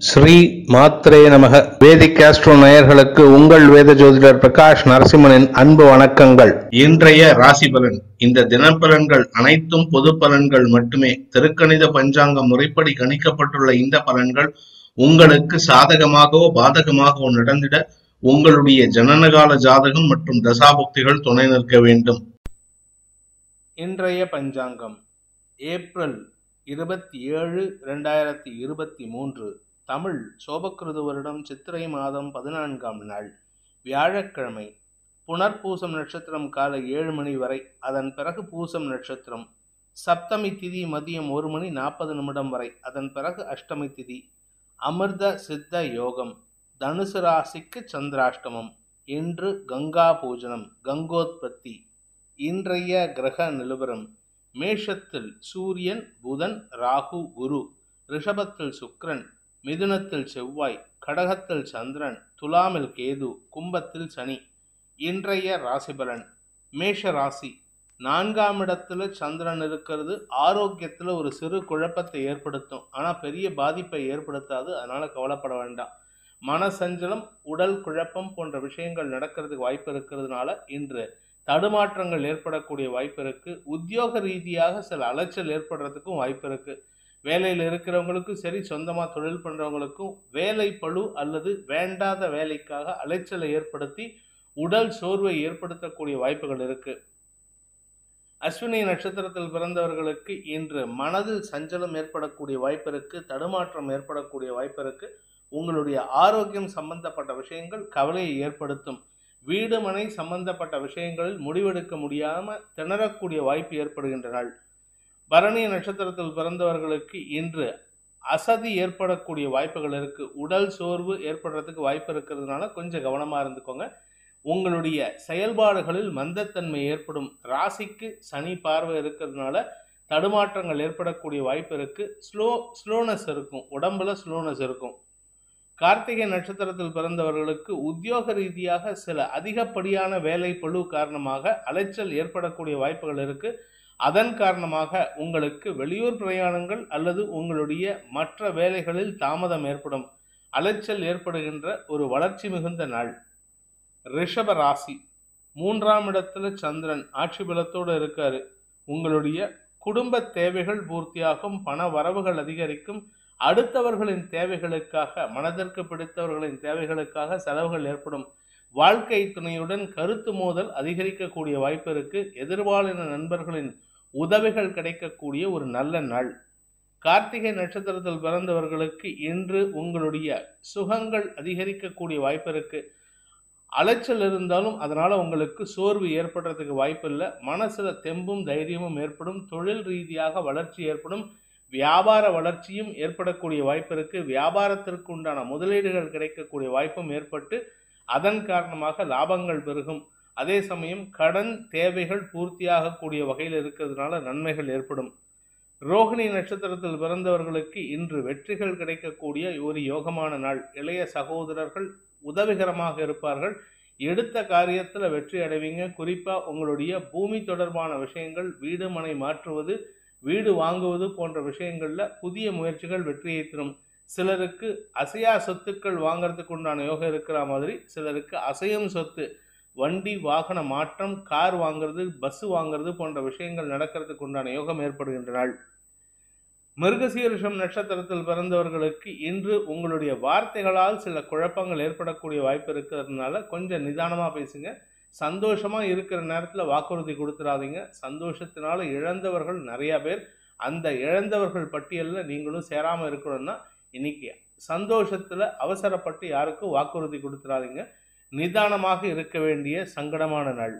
ஸ்ரீ மாத்ரே நமக வேதிக் ஆஸ்ட்ரோ நேயர்களுக்கு உங்கள் வேத ஜோதிடர் பிரகாஷ் நரசிம்மனின் அன்பு வணக்கங்கள் இன்றைய ராசி பலன் இந்த தினப்பலன்கள் அனைத்தும் பொது பலன்கள் மட்டுமே திருக்கணித பஞ்சாங்க முறைப்படி கணிக்கப்பட்டுள்ள இந்த பலன்கள் உங்களுக்கு சாதகமாகவோ பாதகமாகவோ நடந்திட உங்களுடைய ஜனனகால ஜாதகம் மற்றும் தசாபுக்திகள் துணை நிற்க வேண்டும் இன்றைய பஞ்சாங்கம் ஏப்ரல் இருபத்தி ஏழு ரெண்டாயிரத்தி இருபத்தி மூன்று தமிழ் சோபக்கிருது வருடம் சித்திரை மாதம் பதினான்காம் நாள் வியாழக்கிழமை புனர்பூசம் நட்சத்திரம் காலை ஏழு மணி வரை அதன் பிறகு பூசம் நட்சத்திரம் சப்தமி திதி மதியம் ஒரு மணி நாற்பது நிமிடம் வரை அதன் பிறகு அஷ்டமி திதி அமிர்த சித்த யோகம் தனுசு ராசிக்கு சந்திராஷ்டமம் இன்று கங்கா பூஜனம் கங்கோத்பத்தி இன்றைய கிரக நிலவரம் மேஷத்தில் சூரியன் புதன் ராகு குரு ரிஷபத்தில் சுக்கிரன் மிதுனத்தில் செவ்வாய் கடகத்தில் சந்திரன் துலாமில் கேது கும்பத்தில் சனி இன்றைய ராசிபலன் மேஷ ராசி நான்காம் இடத்துல சந்திரன் இருக்கிறது ஆரோக்கியத்தில் ஒரு சிறு குழப்பத்தை ஏற்படுத்தும் ஆனால் பெரிய பாதிப்பை ஏற்படுத்தாது அதனால கவலைப்பட வேண்டாம் மனசஞ்சலம் உடல் குழப்பம் போன்ற விஷயங்கள் நடக்கிறதுக்கு வாய்ப்பு இருக்கிறதுனால இன்று தடுமாற்றங்கள் ஏற்படக்கூடிய வாய்ப்பு இருக்கு உத்தியோக ரீதியாக சில அலைச்சல் ஏற்படுறதுக்கும் வாய்ப்பு இருக்கு வேலையில் இருக்கிறவங்களுக்கும் சரி சொந்தமாக தொழில் பண்ணுறவங்களுக்கும் வேலை பழு அல்லது வேண்டாத வேலைக்காக அலைச்சலை ஏற்படுத்தி உடல் சோர்வை ஏற்படுத்தக்கூடிய வாய்ப்புகள் இருக்கு அஸ்வினி நட்சத்திரத்தில் பிறந்தவர்களுக்கு இன்று மனதில் சஞ்சலம் ஏற்படக்கூடிய வாய்ப்பு இருக்கு தடுமாற்றம் ஏற்படக்கூடிய வாய்ப்பு இருக்கு உங்களுடைய ஆரோக்கியம் சம்பந்தப்பட்ட விஷயங்கள் கவலையை ஏற்படுத்தும் வீடு மனை சம்பந்தப்பட்ட விஷயங்களில் முடிவெடுக்க முடியாம திணறக்கூடிய வாய்ப்பு ஏற்படுகின்ற நாள் பரணி நட்சத்திரத்தில் பிறந்தவர்களுக்கு இன்று அசதி ஏற்படக்கூடிய வாய்ப்புகள் இருக்கு உடல் சோர்வு ஏற்படுறதுக்கு வாய்ப்பு இருக்கிறதுனால கொஞ்சம் கவனமா இருந்துக்கோங்க உங்களுடைய செயல்பாடுகளில் மந்தத்தன்மை ஏற்படும் ராசிக்கு சனி பார்வை இருக்கிறதுனால தடுமாற்றங்கள் ஏற்படக்கூடிய வாய்ப்பு இருக்கு ஸ்லோ ஸ்லோனஸ் இருக்கும் உடம்புல ஸ்லோனஸ் இருக்கும் கார்த்திகை நட்சத்திரத்தில் பிறந்தவர்களுக்கு உத்தியோக ரீதியாக சில அதிகப்படியான வேலை பழு காரணமாக அலைச்சல் ஏற்படக்கூடிய வாய்ப்புகள் இருக்கு அதன் காரணமாக உங்களுக்கு வெளியூர் பிரயாணங்கள் அல்லது உங்களுடைய மற்ற வேலைகளில் தாமதம் ஏற்படும் அலைச்சல் ஏற்படுகின்ற ஒரு வளர்ச்சி மிகுந்த நாள் ரிஷப ராசி மூன்றாம் இடத்துல சந்திரன் ஆட்சி பலத்தோடு இருக்காரு உங்களுடைய குடும்ப தேவைகள் பூர்த்தியாகும் பண வரவுகள் அதிகரிக்கும் அடுத்தவர்களின் தேவைகளுக்காக மனதிற்கு பிடித்தவர்களின் தேவைகளுக்காக செலவுகள் ஏற்படும் வாழ்க்கை துணையுடன் கருத்து மோதல் அதிகரிக்கக்கூடிய வாய்ப்பு இருக்கு எதிர்பாலின நண்பர்களின் உதவிகள் கிடைக்கக்கூடிய ஒரு நல்ல நாள் கார்த்திகை நட்சத்திரத்தில் பிறந்தவர்களுக்கு இன்று உங்களுடைய சுகங்கள் அதிகரிக்கக்கூடிய வாய்ப்பு இருக்கு அலைச்சல் இருந்தாலும் அதனால உங்களுக்கு சோர்வு ஏற்படுறதுக்கு வாய்ப்பு இல்லை மனசுல தெம்பும் தைரியமும் ஏற்படும் தொழில் ரீதியாக வளர்ச்சி ஏற்படும் வியாபார வளர்ச்சியும் ஏற்படக்கூடிய வாய்ப்பு இருக்கு வியாபாரத்திற்கு உண்டான முதலீடுகள் கிடைக்கக்கூடிய வாய்ப்பும் ஏற்பட்டு அதன் காரணமாக லாபங்கள் பெருகும் அதே சமயம் கடன் தேவைகள் பூர்த்தியாகக்கூடிய வகையில் இருக்கிறதுனால நன்மைகள் ஏற்படும் ரோகிணி நட்சத்திரத்தில் பிறந்தவர்களுக்கு இன்று வெற்றிகள் கிடைக்கக்கூடிய ஒரு யோகமான நாள் இளைய சகோதரர்கள் உதவிகரமாக இருப்பார்கள் எடுத்த காரியத்தில் வெற்றி அடைவீங்க குறிப்பாக உங்களுடைய பூமி தொடர்பான விஷயங்கள் வீடு மனை மாற்றுவது வீடு வாங்குவது போன்ற விஷயங்களில் புதிய முயற்சிகள் வெற்றியை தரும் சிலருக்கு அசையா சொத்துக்கள் வாங்கறதுக்கு உண்டான யோகம் இருக்கிற மாதிரி சிலருக்கு அசையும் சொத்து வண்டி வாகன மாற்றம் கார் வாங்குறது பஸ் வாங்குறது போன்ற விஷயங்கள் நடக்கிறதுக்கு உண்டான யோகம் ஏற்படுகின்ற நாள் மிருகசீரிஷம் நட்சத்திரத்தில் பிறந்தவர்களுக்கு இன்று உங்களுடைய வார்த்தைகளால் சில குழப்பங்கள் ஏற்படக்கூடிய வாய்ப்பு இருக்கிறதுனால கொஞ்சம் நிதானமாக பேசுங்க சந்தோஷமா இருக்கிற நேரத்தில் வாக்குறுதி கொடுத்துடாதீங்க சந்தோஷத்தினால இழந்தவர்கள் நிறைய பேர் அந்த இழந்தவர்கள் பட்டியலில் நீங்களும் சேராமல் இருக்கணும்னா இன்னைக்கு சந்தோஷத்தில் அவசரப்பட்டு யாருக்கும் வாக்குறுதி கொடுத்துடாதீங்க நிதானமாக இருக்க வேண்டிய சங்கடமான நாள்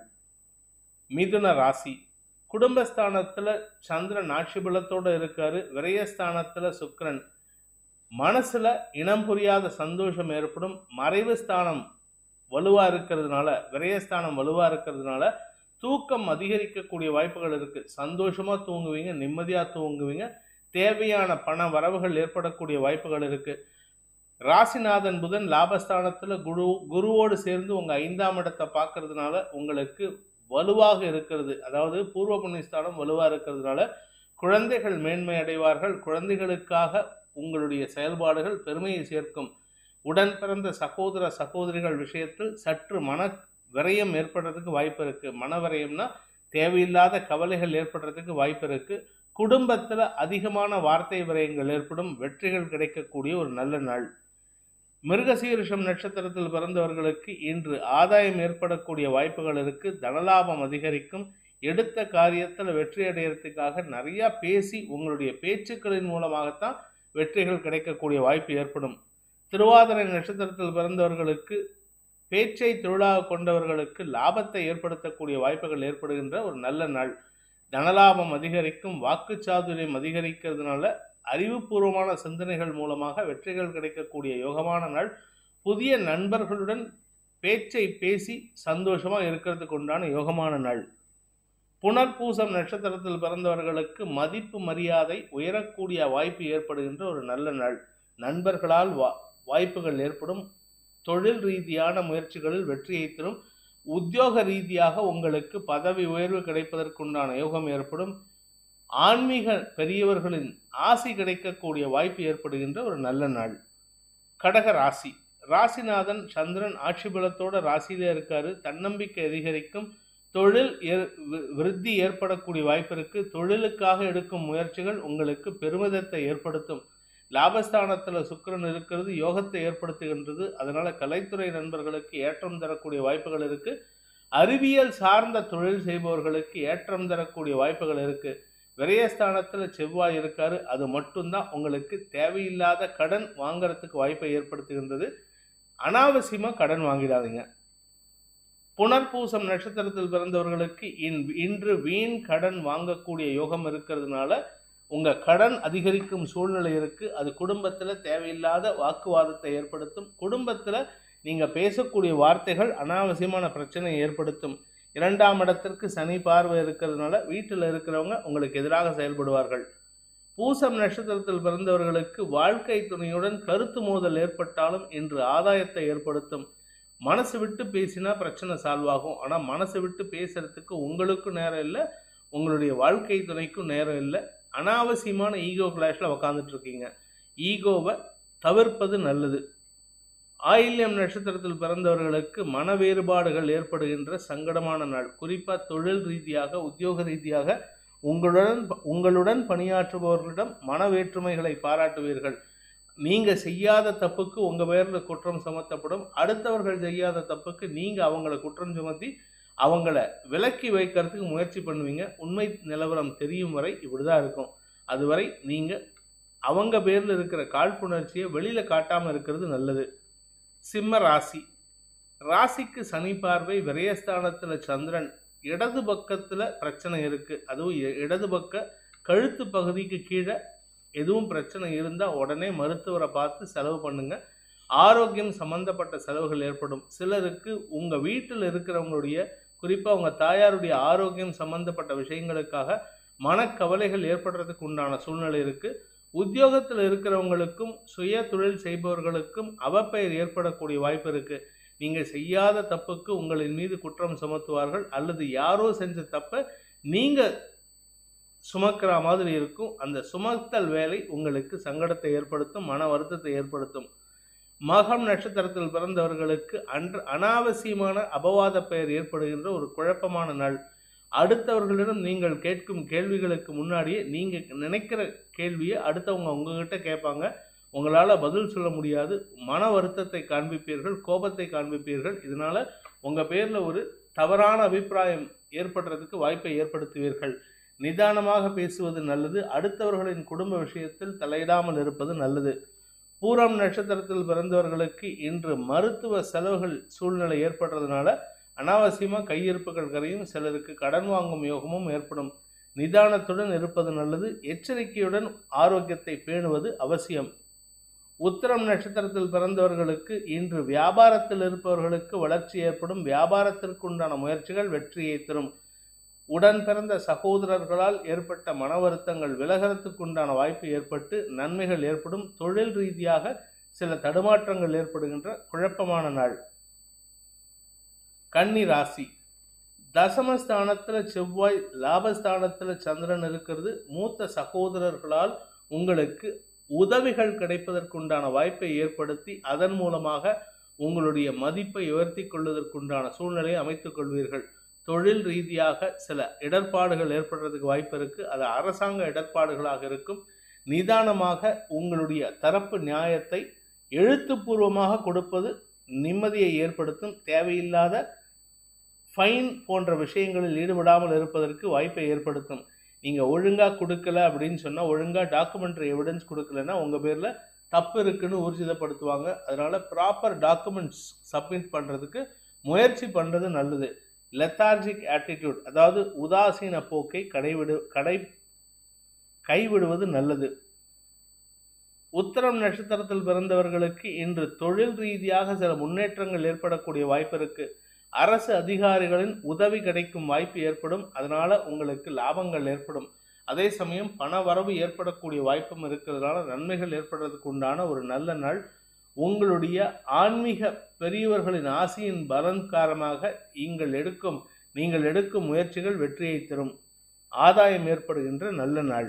மிதுன ராசி குடும்பஸ்தானத்தில் சந்திரன் ஆட்சி பலத்தோடு இருக்காரு விரயஸ்தானத்தில் சுக்கிரன் மனசுல இனம் புரியாத சந்தோஷம் ஏற்படும் மறைவு ஸ்தானம் வலுவா இருக்கிறதுனால விரயஸ்தானம் வலுவா இருக்கிறதுனால தூக்கம் அதிகரிக்கக்கூடிய வாய்ப்புகள் இருக்கு சந்தோஷமா தூங்குவீங்க நிம்மதியா தூங்குவீங்க தேவையான பண வரவுகள் ஏற்படக்கூடிய வாய்ப்புகள் இருக்கு ராசிநாதன் புதன் லாபஸ்தானத்துல குரு குருவோடு சேர்ந்து உங்க ஐந்தாம் இடத்தை பார்க்கறதுனால உங்களுக்கு வலுவாக இருக்கிறது அதாவது பூர்வ புண்ணியஸ்தானம் வலுவா இருக்கிறதுனால குழந்தைகள் மேன்மை அடைவார்கள் குழந்தைகளுக்காக உங்களுடைய செயல்பாடுகள் பெருமையை சேர்க்கும் உடன் பிறந்த சகோதர சகோதரிகள் விஷயத்தில் சற்று மன விரயம் ஏற்படுறதுக்கு வாய்ப்பு இருக்கு மன விரயம்னா தேவையில்லாத கவலைகள் ஏற்படுறதுக்கு வாய்ப்பு இருக்கு குடும்பத்துல அதிகமான வார்த்தை விரயங்கள் ஏற்படும் வெற்றிகள் கிடைக்கக்கூடிய ஒரு நல்ல நாள் மிருகசீரிஷம் நட்சத்திரத்தில் பிறந்தவர்களுக்கு இன்று ஆதாயம் ஏற்படக்கூடிய வாய்ப்புகள் இருக்கு தனலாபம் அதிகரிக்கும் எடுத்த காரியத்தில் வெற்றி அடையறதுக்காக நிறைய பேசி உங்களுடைய பேச்சுக்களின் மூலமாகத்தான் வெற்றிகள் கிடைக்கக்கூடிய வாய்ப்பு ஏற்படும் திருவாதிரை நட்சத்திரத்தில் பிறந்தவர்களுக்கு பேச்சை தொழிலாக கொண்டவர்களுக்கு லாபத்தை ஏற்படுத்தக்கூடிய வாய்ப்புகள் ஏற்படுகின்ற ஒரு நல்ல நாள் தனலாபம் அதிகரிக்கும் வாக்குச்சாதுரியம் அதிகரிக்கிறதுனால அறிவுபூர்வமான சிந்தனைகள் மூலமாக வெற்றிகள் கிடைக்கக்கூடிய யோகமான நாள் புதிய நண்பர்களுடன் பேச்சை பேசி சந்தோஷமா இருக்கிறதுக்கு உண்டான யோகமான நாள் புனர்பூசம் நட்சத்திரத்தில் பிறந்தவர்களுக்கு மதிப்பு மரியாதை உயரக்கூடிய வாய்ப்பு ஏற்படுகின்ற ஒரு நல்ல நாள் நண்பர்களால் வா வாய்ப்புகள் ஏற்படும் தொழில் ரீதியான முயற்சிகளில் வெற்றியை தரும் உத்தியோக ரீதியாக உங்களுக்கு பதவி உயர்வு கிடைப்பதற்குண்டான யோகம் ஏற்படும் ஆன்மீக பெரியவர்களின் ஆசி கிடைக்கக்கூடிய வாய்ப்பு ஏற்படுகின்ற ஒரு நல்ல நாள் கடக ராசி ராசிநாதன் சந்திரன் ஆட்சி பலத்தோட ராசியிலே இருக்காரு தன்னம்பிக்கை அதிகரிக்கும் தொழில் ஏ- வி- விருத்தி ஏற்படக்கூடிய வாய்ப்பு இருக்கு தொழிலுக்காக எடுக்கும் முயற்சிகள் உங்களுக்கு பெருமிதத்தை ஏற்படுத்தும் லாபஸ்தானத்துல சுக்கிரன் இருக்கிறது யோகத்தை ஏற்படுத்துகின்றது அதனால கலைத்துறை நண்பர்களுக்கு ஏற்றம் தரக்கூடிய வாய்ப்புகள் இருக்கு அறிவியல் சார்ந்த தொழில் செய்பவர்களுக்கு ஏற்றம் தரக்கூடிய வாய்ப்புகள் இருக்கு விரயஸ்தானத்துல செவ்வாய் இருக்காரு அது மட்டும்தான் உங்களுக்கு தேவையில்லாத கடன் வாங்குறதுக்கு வாய்ப்பை ஏற்படுத்துகின்றது அனாவசியமா கடன் வாங்கிடாதீங்க புனர்பூசம் நட்சத்திரத்தில் பிறந்தவர்களுக்கு இன்- இன்று வீண் கடன் வாங்கக்கூடிய யோகம் இருக்கிறதுனால உங்க கடன் அதிகரிக்கும் சூழ்நிலை இருக்கு அது குடும்பத்துல தேவையில்லாத வாக்குவாதத்தை ஏற்படுத்தும் குடும்பத்துல நீங்க பேசக்கூடிய வார்த்தைகள் அனாவசியமான பிரச்சனையை ஏற்படுத்தும் இரண்டாம் இடத்திற்கு சனி பார்வை இருக்கிறதுனால வீட்டில் இருக்கிறவங்க உங்களுக்கு எதிராக செயல்படுவார்கள் பூசம் நட்சத்திரத்தில் பிறந்தவர்களுக்கு வாழ்க்கை துணையுடன் கருத்து மோதல் ஏற்பட்டாலும் இன்று ஆதாயத்தை ஏற்படுத்தும் மனசு விட்டு பேசினா பிரச்சனை சால்வ் ஆகும் ஆனால் மனசு விட்டு பேசுறதுக்கு உங்களுக்கும் நேரம் இல்லை உங்களுடைய வாழ்க்கை துணைக்கும் நேரம் இல்லை அனாவசியமான ஈகோ கிளாஷில் உக்காந்துட்டு இருக்கீங்க ஈகோவை தவிர்ப்பது நல்லது ஆயில்யம் நட்சத்திரத்தில் பிறந்தவர்களுக்கு மன வேறுபாடுகள் ஏற்படுகின்ற சங்கடமான நாள் குறிப்பா தொழில் ரீதியாக உத்தியோக ரீதியாக உங்களுடன் உங்களுடன் பணியாற்றுபவர்களிடம் மன வேற்றுமைகளை பாராட்டுவீர்கள் நீங்க செய்யாத தப்புக்கு உங்க பேர்ல குற்றம் சுமத்தப்படும் அடுத்தவர்கள் செய்யாத தப்புக்கு நீங்க அவங்கள குற்றம் சுமத்தி அவங்கள விலக்கி வைக்கிறதுக்கு முயற்சி பண்ணுவீங்க உண்மை நிலவரம் தெரியும் வரை இப்படிதான் இருக்கும் அதுவரை நீங்க அவங்க பேர்ல இருக்கிற காழ்ப்புணர்ச்சியை வெளியில காட்டாம இருக்கிறது நல்லது சிம்ம ராசி ராசிக்கு சனி பார்வை விரயஸ்தானத்துல சந்திரன் இடது பக்கத்துல பிரச்சனை இருக்கு அதுவும் இ- இடது பக்க கழுத்து பகுதிக்கு கீழே எதுவும் பிரச்சனை இருந்தா உடனே மருத்துவரை பார்த்து செலவு பண்ணுங்க ஆரோக்கியம் சம்பந்தப்பட்ட செலவுகள் ஏற்படும் சிலருக்கு உங்க வீட்டில் இருக்கிறவங்களுடைய குறிப்பா உங்க தாயாருடைய ஆரோக்கியம் சம்பந்தப்பட்ட விஷயங்களுக்காக மனக்கவலைகள் ஏற்படுறதுக்கு உண்டான சூழ்நிலை இருக்கு உத்தியோகத்தில் இருக்கிறவங்களுக்கும் சுய தொழில் செய்பவர்களுக்கும் அவப்பெயர் ஏற்படக்கூடிய வாய்ப்பு இருக்கு நீங்க செய்யாத தப்புக்கு உங்களின் மீது குற்றம் சுமத்துவார்கள் அல்லது யாரோ செஞ்ச தப்ப நீங்க சுமக்கிற மாதிரி இருக்கும் அந்த சுமத்தல் வேலை உங்களுக்கு சங்கடத்தை ஏற்படுத்தும் மன வருத்தத்தை ஏற்படுத்தும் மகம் நட்சத்திரத்தில் பிறந்தவர்களுக்கு அன்று அனாவசியமான அபவாத பெயர் ஏற்படுகின்ற ஒரு குழப்பமான நாள் அடுத்தவர்களிடம் நீங்கள் கேட்கும் கேள்விகளுக்கு முன்னாடியே நீங்க நினைக்கிற கேள்வியை அடுத்தவங்க உங்ககிட்ட கேட்பாங்க உங்களால பதில் சொல்ல முடியாது மன வருத்தத்தை காண்பிப்பீர்கள் கோபத்தை காண்பிப்பீர்கள் இதனால உங்க பேர்ல ஒரு தவறான அபிப்பிராயம் ஏற்படுறதுக்கு வாய்ப்பை ஏற்படுத்துவீர்கள் நிதானமாக பேசுவது நல்லது அடுத்தவர்களின் குடும்ப விஷயத்தில் தலையிடாமல் இருப்பது நல்லது பூரம் நட்சத்திரத்தில் பிறந்தவர்களுக்கு இன்று மருத்துவ செலவுகள் சூழ்நிலை ஏற்படுறதுனால அனாவசியமா கையிருப்புகள் கரையும் சிலருக்கு கடன் வாங்கும் யோகமும் ஏற்படும் நிதானத்துடன் இருப்பது நல்லது எச்சரிக்கையுடன் ஆரோக்கியத்தை பேணுவது அவசியம் உத்திரம் நட்சத்திரத்தில் பிறந்தவர்களுக்கு இன்று வியாபாரத்தில் இருப்பவர்களுக்கு வளர்ச்சி ஏற்படும் வியாபாரத்திற்கு உண்டான முயற்சிகள் வெற்றியை தரும் உடன் பிறந்த சகோதரர்களால் ஏற்பட்ட மன வருத்தங்கள் விலகறதுக்கு உண்டான வாய்ப்பு ஏற்பட்டு நன்மைகள் ஏற்படும் தொழில் ரீதியாக சில தடுமாற்றங்கள் ஏற்படுகின்ற குழப்பமான நாள் கன்னி ராசி தசமஸ்தானத்துல செவ்வாய் லாபஸ்தானத்துல சந்திரன் இருக்கிறது மூத்த சகோதரர்களால் உங்களுக்கு உதவிகள் கிடைப்பதற்குண்டான வாய்ப்பை ஏற்படுத்தி அதன் மூலமாக உங்களுடைய மதிப்பை உயர்த்தி கொள்வதற்குண்டான சூழ்நிலையை அமைத்துக் கொள்வீர்கள் தொழில் ரீதியாக சில இடர்பாடுகள் ஏற்படுறதுக்கு வாய்ப்பு இருக்கு அது அரசாங்க இடர்பாடுகளாக இருக்கும் நிதானமாக உங்களுடைய தரப்பு நியாயத்தை எழுத்துப்பூர்வமாக கொடுப்பது நிம்மதியை ஏற்படுத்தும் தேவையில்லாத ஃபைன் போன்ற விஷயங்களில் ஈடுபடாமல் இருப்பதற்கு வாய்ப்பை ஏற்படுத்தும் நீங்கள் ஒழுங்காக கொடுக்கல அப்படின்னு சொன்னால் ஒழுங்காக டாக்குமெண்ட்ரி எவிடன்ஸ் கொடுக்கலன்னா உங்கள் பேரில் தப்பு இருக்குன்னு ஊர்ஜிதப்படுத்துவாங்க அதனால ப்ராப்பர் டாக்குமெண்ட்ஸ் சப்மிட் பண்ணுறதுக்கு முயற்சி பண்ணுறது நல்லது லெத்தார்ஜிக் ஆட்டிடியூட் அதாவது உதாசீன போக்கை கடைவிடு கடை கைவிடுவது நல்லது உத்தரம் நட்சத்திரத்தில் பிறந்தவர்களுக்கு இன்று தொழில் ரீதியாக சில முன்னேற்றங்கள் ஏற்படக்கூடிய வாய்ப்பு இருக்கு அரசு அதிகாரிகளின் உதவி கிடைக்கும் வாய்ப்பு ஏற்படும் அதனால உங்களுக்கு லாபங்கள் ஏற்படும் அதே சமயம் பண வரவு ஏற்படக்கூடிய வாய்ப்பும் இருக்கிறதுனால நன்மைகள் ஏற்படுறதுக்கு உண்டான ஒரு நல்ல நாள் உங்களுடைய ஆன்மீக பெரியவர்களின் ஆசையின் பலன் காரணமாக நீங்கள் எடுக்கும் நீங்கள் எடுக்கும் முயற்சிகள் வெற்றியை தரும் ஆதாயம் ஏற்படுகின்ற நல்ல நாள்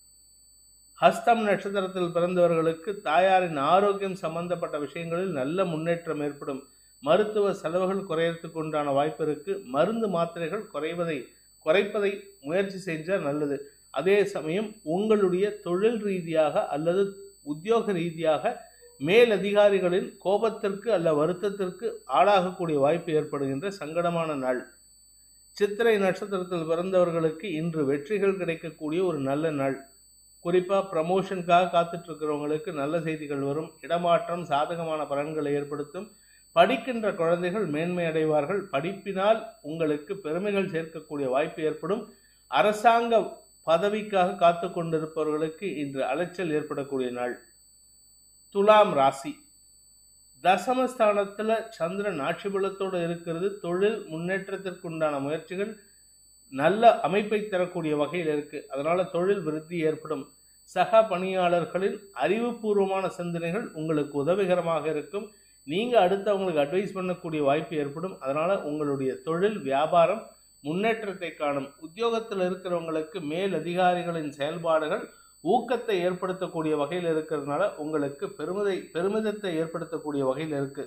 ஹஸ்தம் நட்சத்திரத்தில் பிறந்தவர்களுக்கு தாயாரின் ஆரோக்கியம் சம்பந்தப்பட்ட விஷயங்களில் நல்ல முன்னேற்றம் ஏற்படும் மருத்துவ செலவுகள் குறையறதுக்கு உண்டான வாய்ப்பு இருக்கு மருந்து மாத்திரைகள் குறைவதை குறைப்பதை முயற்சி செஞ்சால் நல்லது அதே சமயம் உங்களுடைய தொழில் ரீதியாக அல்லது உத்தியோக ரீதியாக மேலதிகாரிகளின் கோபத்திற்கு அல்ல வருத்தத்திற்கு ஆளாகக்கூடிய வாய்ப்பு ஏற்படுகின்ற சங்கடமான நாள் சித்திரை நட்சத்திரத்தில் பிறந்தவர்களுக்கு இன்று வெற்றிகள் கிடைக்கக்கூடிய ஒரு நல்ல நாள் குறிப்பாக ப்ரமோஷனுக்காக காத்துட்டு இருக்கிறவங்களுக்கு நல்ல செய்திகள் வரும் இடமாற்றம் சாதகமான பலன்களை ஏற்படுத்தும் படிக்கின்ற குழந்தைகள் மேன்மை அடைவார்கள் படிப்பினால் உங்களுக்கு பெருமைகள் சேர்க்கக்கூடிய வாய்ப்பு ஏற்படும் அரசாங்க பதவிக்காக காத்து கொண்டிருப்பவர்களுக்கு இன்று அலைச்சல் ஏற்படக்கூடிய நாள் துலாம் ராசி தசமஸ்தானத்தில் சந்திரன் ஆட்சி பலத்தோடு இருக்கிறது தொழில் முன்னேற்றத்திற்குண்டான முயற்சிகள் நல்ல அமைப்பை தரக்கூடிய வகையில் இருக்கு அதனால தொழில் விருத்தி ஏற்படும் சக பணியாளர்களின் அறிவுபூர்வமான சிந்தனைகள் உங்களுக்கு உதவிகரமாக இருக்கும் நீங்க அடுத்தவங்களுக்கு அட்வைஸ் பண்ணக்கூடிய வாய்ப்பு ஏற்படும் அதனால உங்களுடைய தொழில் வியாபாரம் முன்னேற்றத்தை காணும் உத்தியோகத்தில் இருக்கிறவங்களுக்கு மேல் அதிகாரிகளின் செயல்பாடுகள் ஊக்கத்தை ஏற்படுத்தக்கூடிய வகையில் இருக்கிறதுனால உங்களுக்கு பெருமிதை பெருமிதத்தை ஏற்படுத்தக்கூடிய வகையில் இருக்கு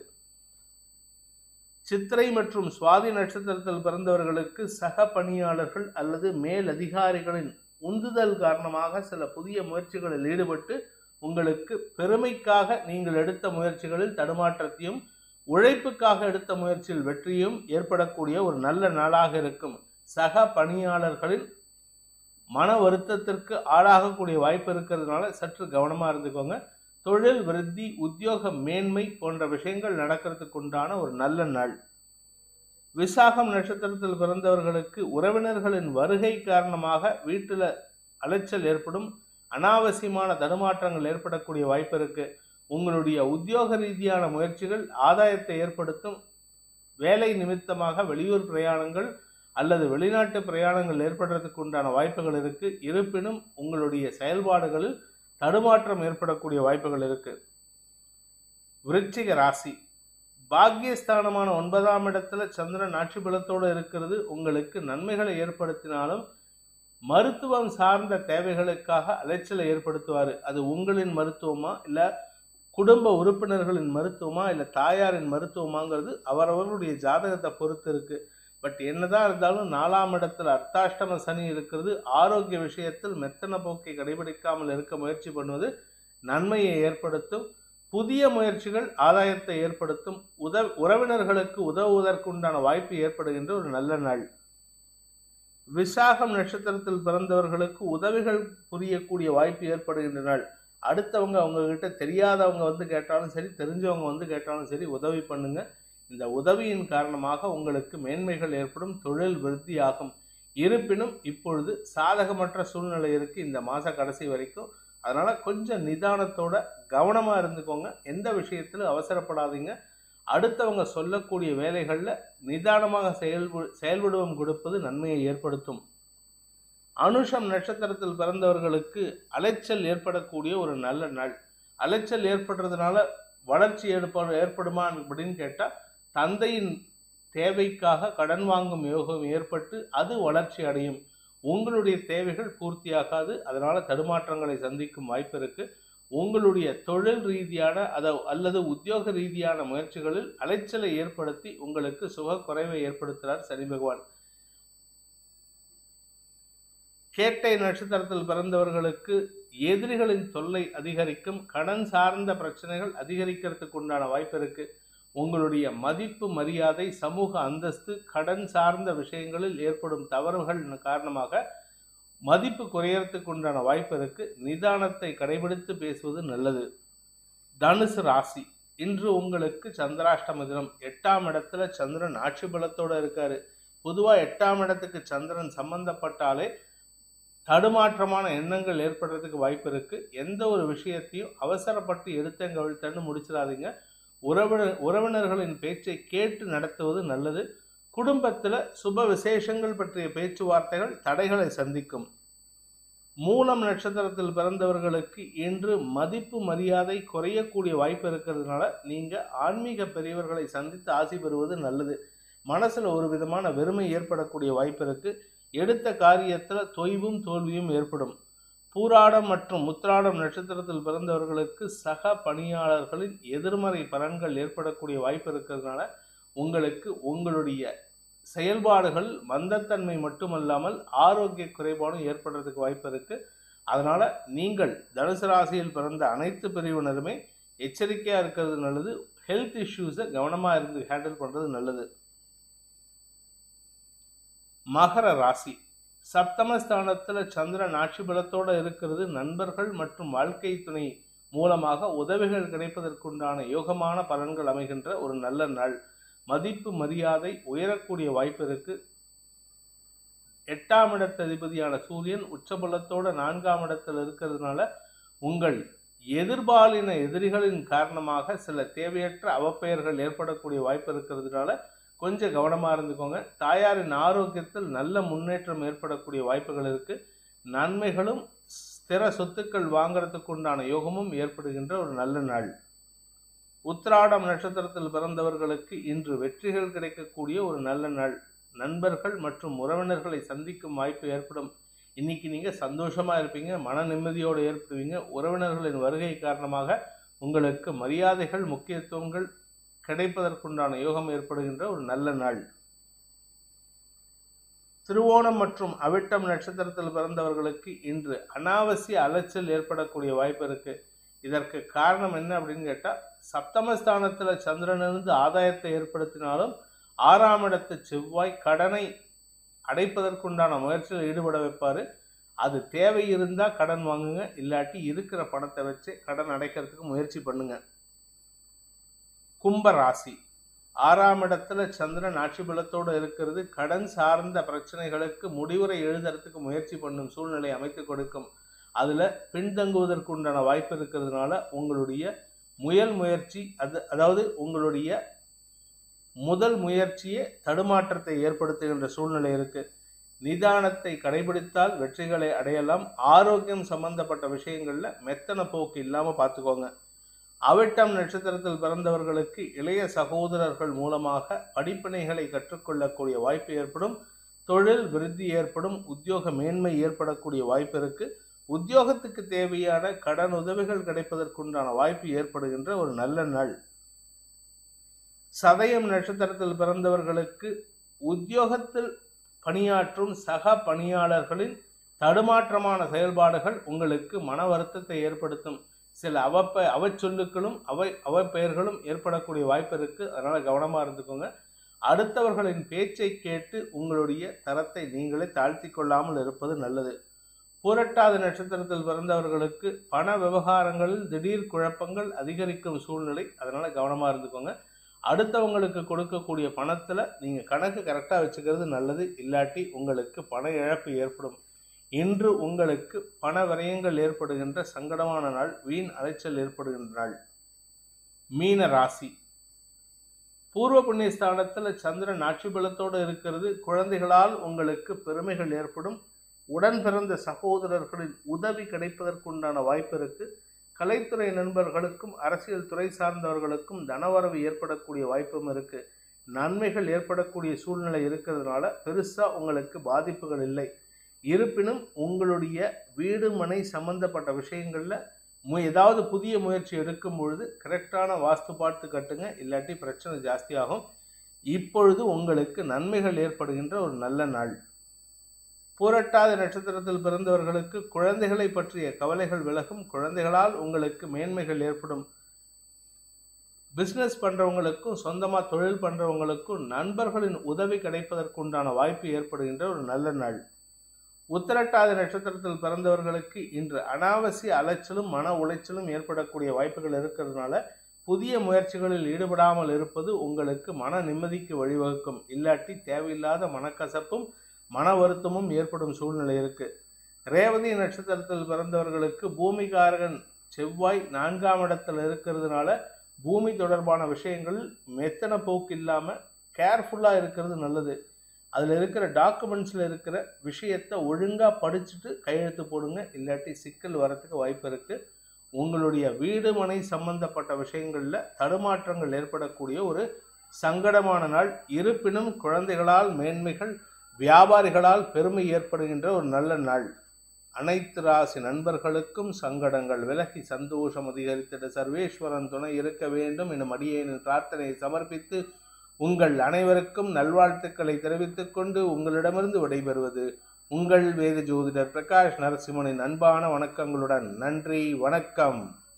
சித்திரை மற்றும் சுவாதி நட்சத்திரத்தில் பிறந்தவர்களுக்கு சக பணியாளர்கள் அல்லது மேல் அதிகாரிகளின் உந்துதல் காரணமாக சில புதிய முயற்சிகளில் ஈடுபட்டு உங்களுக்கு பெருமைக்காக நீங்கள் எடுத்த முயற்சிகளில் தடுமாற்றத்தையும் உழைப்புக்காக எடுத்த முயற்சியில் வெற்றியும் ஏற்படக்கூடிய ஒரு நல்ல நாளாக இருக்கும் சக பணியாளர்களின் மன வருத்தத்திற்கு ஆளாகக்கூடிய வாய்ப்பு இருக்கிறதுனால சற்று கவனமாக இருந்துக்கோங்க தொழில் விருத்தி உத்தியோக மேன்மை போன்ற விஷயங்கள் நடக்கிறதுக்கு உண்டான ஒரு நல்ல நாள் விசாகம் நட்சத்திரத்தில் பிறந்தவர்களுக்கு உறவினர்களின் வருகை காரணமாக வீட்டில் அலைச்சல் ஏற்படும் அனாவசியமான தடுமாற்றங்கள் ஏற்படக்கூடிய வாய்ப்பு இருக்கு உங்களுடைய உத்தியோக ரீதியான முயற்சிகள் ஆதாயத்தை ஏற்படுத்தும் வேலை நிமித்தமாக வெளியூர் பிரயாணங்கள் அல்லது வெளிநாட்டு பிரயாணங்கள் ஏற்படுறதுக்கு உண்டான வாய்ப்புகள் இருக்கு இருப்பினும் உங்களுடைய செயல்பாடுகளில் தடுமாற்றம் ஏற்படக்கூடிய வாய்ப்புகள் இருக்கு விருச்சிக ராசி பாக்கியஸ்தானமான ஒன்பதாம் இடத்துல சந்திரன் ஆட்சி பலத்தோடு இருக்கிறது உங்களுக்கு நன்மைகளை ஏற்படுத்தினாலும் மருத்துவம் சார்ந்த தேவைகளுக்காக அலைச்சலை ஏற்படுத்துவார் அது உங்களின் மருத்துவமா இல்லை குடும்ப உறுப்பினர்களின் மருத்துவமா இல்லை தாயாரின் மருத்துவமாங்கிறது அவரவர்களுடைய ஜாதகத்தை பொறுத்து இருக்கு பட் என்னதான் இருந்தாலும் நாலாம் இடத்துல அர்த்தாஷ்டம சனி இருக்கிறது ஆரோக்கிய விஷயத்தில் மெத்தன போக்கை கடைபிடிக்காமல் இருக்க முயற்சி பண்ணுவது நன்மையை ஏற்படுத்தும் புதிய முயற்சிகள் ஆதாயத்தை ஏற்படுத்தும் உதவ உறவினர்களுக்கு உதவுவதற்குண்டான வாய்ப்பு ஏற்படுகின்ற ஒரு நல்ல நாள் விசாகம் நட்சத்திரத்தில் பிறந்தவர்களுக்கு உதவிகள் புரியக்கூடிய வாய்ப்பு ஏற்படுகின்ற நாள் அடுத்தவங்க அவங்க கிட்ட தெரியாதவங்க வந்து கேட்டாலும் சரி தெரிஞ்சவங்க வந்து கேட்டாலும் சரி உதவி பண்ணுங்க இந்த உதவியின் காரணமாக உங்களுக்கு மேன்மைகள் ஏற்படும் தொழில் விருத்தியாகும் இருப்பினும் இப்பொழுது சாதகமற்ற சூழ்நிலை இருக்கு இந்த மாச கடைசி வரைக்கும் அதனால கொஞ்சம் நிதானத்தோட கவனமா இருந்துக்கோங்க எந்த விஷயத்திலும் அவசரப்படாதீங்க அடுத்தவங்க சொல்லக்கூடிய வேலைகளில் நிதானமாக செயல்பு செயல்படுவம் கொடுப்பது நன்மையை ஏற்படுத்தும் அனுஷம் நட்சத்திரத்தில் பிறந்தவர்களுக்கு அலைச்சல் ஏற்படக்கூடிய ஒரு நல்ல நாள் அலைச்சல் ஏற்படுறதுனால வளர்ச்சி ஏற்படு ஏற்படுமா அப்படின்னு கேட்டால் தந்தையின் தேவைக்காக கடன் வாங்கும் யோகம் ஏற்பட்டு அது வளர்ச்சி அடையும் உங்களுடைய தேவைகள் பூர்த்தியாகாது அதனால தடுமாற்றங்களை சந்திக்கும் வாய்ப்பு இருக்கு உங்களுடைய தொழில் ரீதியான அத அல்லது உத்தியோக ரீதியான முயற்சிகளில் அலைச்சலை ஏற்படுத்தி உங்களுக்கு சுக குறைவை ஏற்படுத்துகிறார் சனி பகவான் கேட்டை நட்சத்திரத்தில் பிறந்தவர்களுக்கு எதிரிகளின் தொல்லை அதிகரிக்கும் கடன் சார்ந்த பிரச்சனைகள் அதிகரிக்கிறதுக்கு உண்டான வாய்ப்பு இருக்கு உங்களுடைய மதிப்பு மரியாதை சமூக அந்தஸ்து கடன் சார்ந்த விஷயங்களில் ஏற்படும் தவறுகள் காரணமாக மதிப்பு குறையறதுக்கு உண்டான வாய்ப்பு இருக்கு நிதானத்தை கடைபிடித்து பேசுவது நல்லது தனுசு ராசி இன்று உங்களுக்கு சந்திராஷ்டம தினம் எட்டாம் இடத்துல சந்திரன் ஆட்சி பலத்தோட இருக்காரு பொதுவா எட்டாம் இடத்துக்கு சந்திரன் சம்பந்தப்பட்டாலே தடுமாற்றமான எண்ணங்கள் ஏற்படுறதுக்கு வாய்ப்பு இருக்கு எந்த ஒரு விஷயத்தையும் அவசரப்பட்டு எடுத்தங்கவிழ்த்தன்னு முடிச்சிடாதீங்க உறவினர் உறவினர்களின் பேச்சை கேட்டு நடத்துவது நல்லது குடும்பத்தில் சுப விசேஷங்கள் பற்றிய பேச்சுவார்த்தைகள் தடைகளை சந்திக்கும் மூலம் நட்சத்திரத்தில் பிறந்தவர்களுக்கு இன்று மதிப்பு மரியாதை குறையக்கூடிய வாய்ப்பு இருக்கிறதுனால நீங்க ஆன்மீக பெரியவர்களை சந்தித்து ஆசி பெறுவது நல்லது மனசுல ஒரு விதமான வெறுமை ஏற்படக்கூடிய வாய்ப்பு இருக்கு எடுத்த காரியத்துல தொய்வும் தோல்வியும் ஏற்படும் பூராடம் மற்றும் முத்திராடம் நட்சத்திரத்தில் பிறந்தவர்களுக்கு சக பணியாளர்களின் எதிர்மறை பலன்கள் ஏற்படக்கூடிய வாய்ப்பு இருக்கிறதுனால உங்களுக்கு உங்களுடைய செயல்பாடுகள் மந்தத்தன்மை மட்டுமல்லாமல் ஆரோக்கிய குறைபாடும் ஏற்படுறதுக்கு வாய்ப்பு இருக்கு அதனால நீங்கள் தனுசு ராசியில் பிறந்த அனைத்து பிரிவினருமே எச்சரிக்கையா இருக்கிறது நல்லது ஹெல்த் இஷ்யூஸை கவனமா இருந்து ஹேண்டில் பண்றது நல்லது மகர ராசி சப்தமஸ்தானத்துல சந்திரன் ஆட்சி பலத்தோட இருக்கிறது நண்பர்கள் மற்றும் வாழ்க்கை துணை மூலமாக உதவிகள் கிடைப்பதற்குண்டான யோகமான பலன்கள் அமைகின்ற ஒரு நல்ல நாள் மதிப்பு மரியாதை உயரக்கூடிய வாய்ப்பு இருக்கு எட்டாம் இடத்து அதிபதியான சூரியன் உச்சபலத்தோட நான்காம் இடத்தில் இருக்கிறதுனால உங்கள் எதிர்பாலின எதிரிகளின் காரணமாக சில தேவையற்ற அவப்பெயர்கள் ஏற்படக்கூடிய வாய்ப்பு இருக்கிறதுனால கொஞ்சம் கவனமா இருந்துக்கோங்க தாயாரின் ஆரோக்கியத்தில் நல்ல முன்னேற்றம் ஏற்படக்கூடிய வாய்ப்புகள் இருக்கு நன்மைகளும் ஸ்திர சொத்துக்கள் வாங்குறதுக்கு உண்டான யோகமும் ஏற்படுகின்ற ஒரு நல்ல நாள் உத்திராடம் நட்சத்திரத்தில் பிறந்தவர்களுக்கு இன்று வெற்றிகள் கிடைக்கக்கூடிய ஒரு நல்ல நாள் நண்பர்கள் மற்றும் உறவினர்களை சந்திக்கும் வாய்ப்பு ஏற்படும் இன்னைக்கு நீங்க சந்தோஷமா இருப்பீங்க மன நிம்மதியோடு ஏற்படுவீங்க உறவினர்களின் வருகை காரணமாக உங்களுக்கு மரியாதைகள் முக்கியத்துவங்கள் கிடைப்பதற்குண்டான யோகம் ஏற்படுகின்ற ஒரு நல்ல நாள் திருவோணம் மற்றும் அவிட்டம் நட்சத்திரத்தில் பிறந்தவர்களுக்கு இன்று அனாவசிய அலைச்சல் ஏற்படக்கூடிய வாய்ப்பு இருக்கு இதற்கு காரணம் என்ன அப்படின்னு கேட்டா சப்தமஸ்தானத்துல சந்திரன் இருந்து ஆதாயத்தை ஏற்படுத்தினாலும் ஆறாம் இடத்து செவ்வாய் கடனை அடைப்பதற்குண்டான முயற்சியில் ஈடுபட வைப்பாரு அது தேவை இருந்தா கடன் வாங்குங்க இல்லாட்டி இருக்கிற பணத்தை வச்சு கடன் அடைக்கிறதுக்கு முயற்சி பண்ணுங்க கும்ப ராசி ஆறாம் இடத்துல சந்திரன் ஆட்சி பலத்தோடு இருக்கிறது கடன் சார்ந்த பிரச்சனைகளுக்கு முடிவுரை எழுதுறதுக்கு முயற்சி பண்ணும் சூழ்நிலை அமைத்து கொடுக்கும் அதுல பின்தங்குவதற்கு உண்டான வாய்ப்பு இருக்கிறதுனால உங்களுடைய முயல் முயற்சி அது அதாவது உங்களுடைய முதல் முயற்சியே தடுமாற்றத்தை ஏற்படுத்துகின்ற சூழ்நிலை இருக்கு நிதானத்தை கடைபிடித்தால் வெற்றிகளை அடையலாம் ஆரோக்கியம் சம்பந்தப்பட்ட விஷயங்கள்ல மெத்தன போக்கு இல்லாம பார்த்துக்கோங்க அவிட்டம் நட்சத்திரத்தில் பிறந்தவர்களுக்கு இளைய சகோதரர்கள் மூலமாக படிப்பினைகளை கற்றுக்கொள்ளக்கூடிய வாய்ப்பு ஏற்படும் தொழில் விருத்தி ஏற்படும் உத்தியோக மேன்மை ஏற்படக்கூடிய வாய்ப்பு இருக்கு உத்தியோகத்துக்கு தேவையான கடன் உதவிகள் கிடைப்பதற்குண்டான வாய்ப்பு ஏற்படுகின்ற ஒரு நல்ல நாள் சதயம் நட்சத்திரத்தில் பிறந்தவர்களுக்கு உத்தியோகத்தில் பணியாற்றும் சக பணியாளர்களின் தடுமாற்றமான செயல்பாடுகள் உங்களுக்கு மன வருத்தத்தை ஏற்படுத்தும் சில அவப்ப அவச்சொல்லுக்களும் அவை அவப்பெயர்களும் ஏற்படக்கூடிய வாய்ப்பு இருக்கு அதனால கவனமா இருந்துக்கோங்க அடுத்தவர்களின் பேச்சை கேட்டு உங்களுடைய தரத்தை நீங்களே தாழ்த்தி கொள்ளாமல் இருப்பது நல்லது பூரட்டாத நட்சத்திரத்தில் பிறந்தவர்களுக்கு பண விவகாரங்களில் திடீர் குழப்பங்கள் அதிகரிக்கும் சூழ்நிலை அதனால கவனமா இருந்துக்கோங்க அடுத்தவங்களுக்கு கொடுக்கக்கூடிய பணத்துல நீங்க கணக்கு கரெக்டா வச்சுக்கிறது நல்லது இல்லாட்டி உங்களுக்கு பண இழப்பு ஏற்படும் இன்று உங்களுக்கு பண விரயங்கள் ஏற்படுகின்ற சங்கடமான நாள் வீண் அலைச்சல் ஏற்படுகின்ற நாள் மீன ராசி பூர்வ புண்ணிய ஸ்தானத்துல சந்திரன் ஆட்சி பலத்தோடு இருக்கிறது குழந்தைகளால் உங்களுக்கு பெருமைகள் ஏற்படும் உடன் பிறந்த சகோதரர்களின் உதவி கிடைப்பதற்குண்டான வாய்ப்பு இருக்கு கலைத்துறை நண்பர்களுக்கும் அரசியல் துறை சார்ந்தவர்களுக்கும் தனவரவு ஏற்படக்கூடிய வாய்ப்பும் இருக்கு நன்மைகள் ஏற்படக்கூடிய சூழ்நிலை இருக்கிறதுனால பெருசா உங்களுக்கு பாதிப்புகள் இல்லை இருப்பினும் உங்களுடைய வீடு மனை சம்பந்தப்பட்ட விஷயங்கள்ல மு ஏதாவது புதிய முயற்சி எடுக்கும் பொழுது கரெக்டான வாஸ்து பார்த்து கட்டுங்க இல்லாட்டி பிரச்சனை ஜாஸ்தியாகும் இப்பொழுது உங்களுக்கு நன்மைகள் ஏற்படுகின்ற ஒரு நல்ல நாள் பூரட்டாத நட்சத்திரத்தில் பிறந்தவர்களுக்கு குழந்தைகளை பற்றிய கவலைகள் விலகும் குழந்தைகளால் உங்களுக்கு மேன்மைகள் ஏற்படும் பிஸ்னஸ் பண்றவங்களுக்கும் சொந்தமா தொழில் பண்றவங்களுக்கும் நண்பர்களின் உதவி கிடைப்பதற்குண்டான வாய்ப்பு ஏற்படுகின்ற ஒரு நல்ல நாள் உத்திரட்டாத நட்சத்திரத்தில் பிறந்தவர்களுக்கு இன்று அனாவசிய அலைச்சலும் மன உளைச்சலும் ஏற்படக்கூடிய வாய்ப்புகள் இருக்கிறதுனால புதிய முயற்சிகளில் ஈடுபடாமல் இருப்பது உங்களுக்கு மன நிம்மதிக்கு வழிவகுக்கும் இல்லாட்டி தேவையில்லாத மனக்கசப்பும் மன வருத்தமும் ஏற்படும் சூழ்நிலை இருக்கு ரேவதி நட்சத்திரத்தில் பிறந்தவர்களுக்கு பூமிகாரகன் செவ்வாய் நான்காம் இடத்துல இருக்கிறதுனால பூமி தொடர்பான விஷயங்கள் மெத்தன போக்கு இல்லாம கேர்ஃபுல்லா இருக்கிறது நல்லது அதில் இருக்கிற டாக்குமெண்ட்ஸில் இருக்கிற விஷயத்தை ஒழுங்காக படிச்சுட்டு கையெழுத்து போடுங்க இல்லாட்டி சிக்கல் வரத்துக்கு வாய்ப்பு இருக்குது உங்களுடைய வீடு மனை சம்பந்தப்பட்ட விஷயங்களில் தடுமாற்றங்கள் ஏற்படக்கூடிய ஒரு சங்கடமான நாள் இருப்பினும் குழந்தைகளால் மேன்மைகள் வியாபாரிகளால் பெருமை ஏற்படுகின்ற ஒரு நல்ல நாள் அனைத்து ராசி நண்பர்களுக்கும் சங்கடங்கள் விலகி சந்தோஷம் அதிகரித்திட சர்வேஸ்வரன் துணை இருக்க வேண்டும் எனும் அடியேனின் பிரார்த்தனையை சமர்ப்பித்து உங்கள் அனைவருக்கும் நல்வாழ்த்துக்களை தெரிவித்துக் கொண்டு உங்களிடமிருந்து விடைபெறுவது உங்கள் வேத ஜோதிடர் பிரகாஷ் நரசிம்மனின் அன்பான வணக்கங்களுடன் நன்றி வணக்கம்